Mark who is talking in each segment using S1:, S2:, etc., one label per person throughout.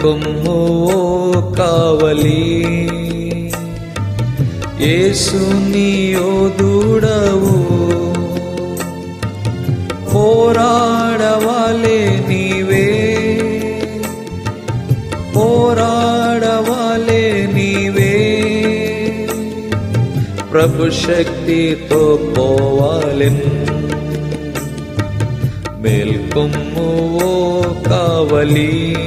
S1: మేల్కొమ్ము ఓ కావలి యేసు నీయోదుడవు పోరాడవాలే నీవే పోరాడవాలే నీవే ప్రభు శక్తితో పోవాలెన్ మేల్కొమ్ము ఓ కావలి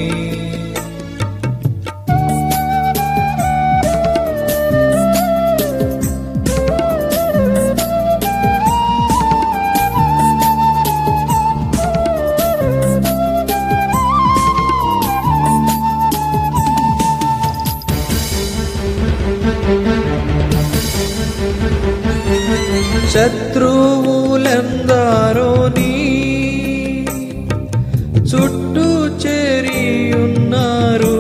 S1: శత్రువులెందరో నీ చుట్టూ చేరియున్నారు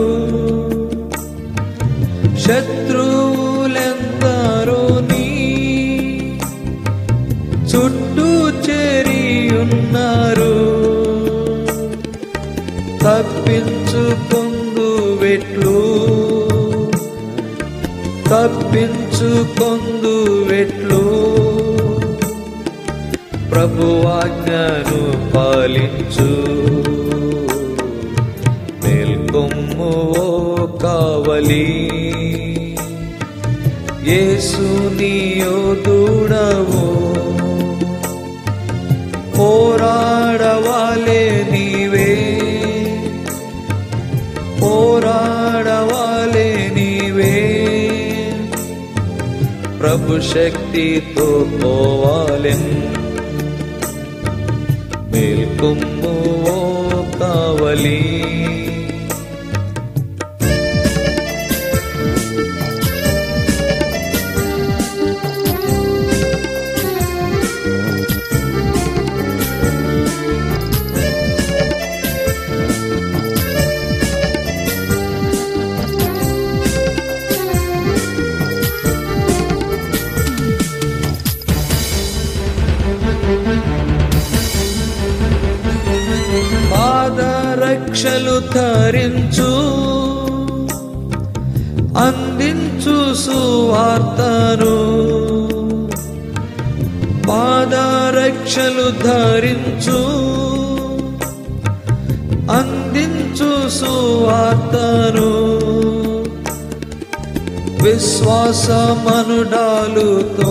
S1: శత్రువులెందరో నీ చుట్టూ చేరియున్నారు తప్పించుకుందు వెట్లు తప్పించుకొందు వెట్లు ప్రభువాజ్ఞను పాలించు మేల్కొమ్ము ఓ కావలి యేసు నీయోదుడవు పోరాడవాలే నీవే పోరాడవాలే నీవే ప్రభు శక్తితో పోవాలెన్ మేల్కొమ్ము ఓ కావలి పాదరక్షలు ధరించు అందించు సువార్తను పాదరక్షలు ధరించు అందించు సువార్తను విశ్వాసమనుడాలుతో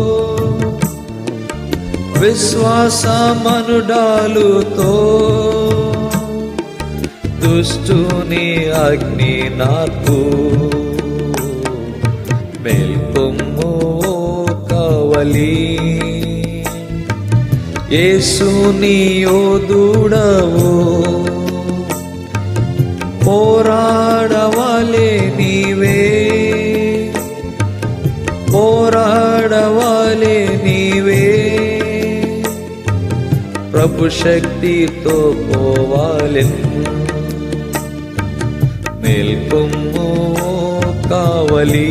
S1: విశ్వాసమనుడాలుతో దుష్టుని అగ్ని నాకు మేల్కొమ్ము ఓ కావలి యేసుని యోదుడవు పోరాడవాలే నీవే పోరాడవాలే నీవే ప్రభు శక్తితో పోవాలెన్ మేల్కొమ్ము ఓ కావలి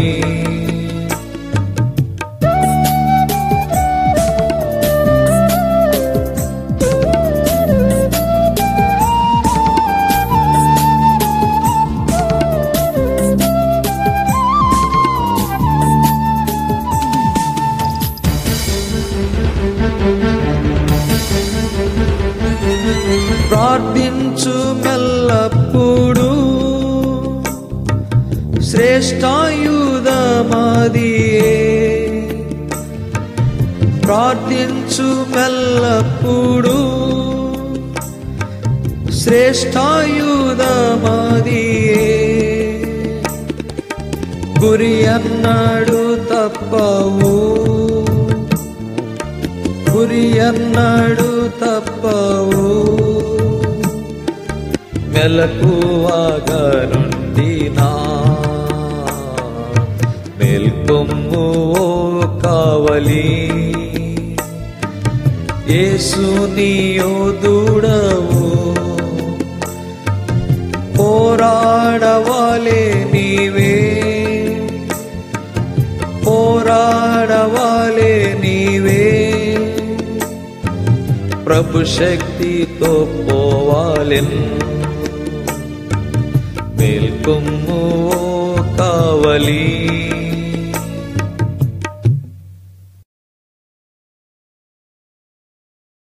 S1: ప్రార్థించు మెల్లప్పుడు శ్రేష్టాయుధమాదియే ప్రార్థించు మెల్లప్పుడు శ్రేష్టాయుధమాదియే గురి అన్నాడు తప్పవు గురి అన్నాడు తప్పవు మెలకువాగా నుండి నా మేల్కొమ్ము ఓ కావలి యేసు నీయోదుడవు పోరాడవాలే నీవే పోరాడవాలే నీవే ప్రభు శక్తితో పోవాలెన్ మేల్కొమ్ము ఓ కావలి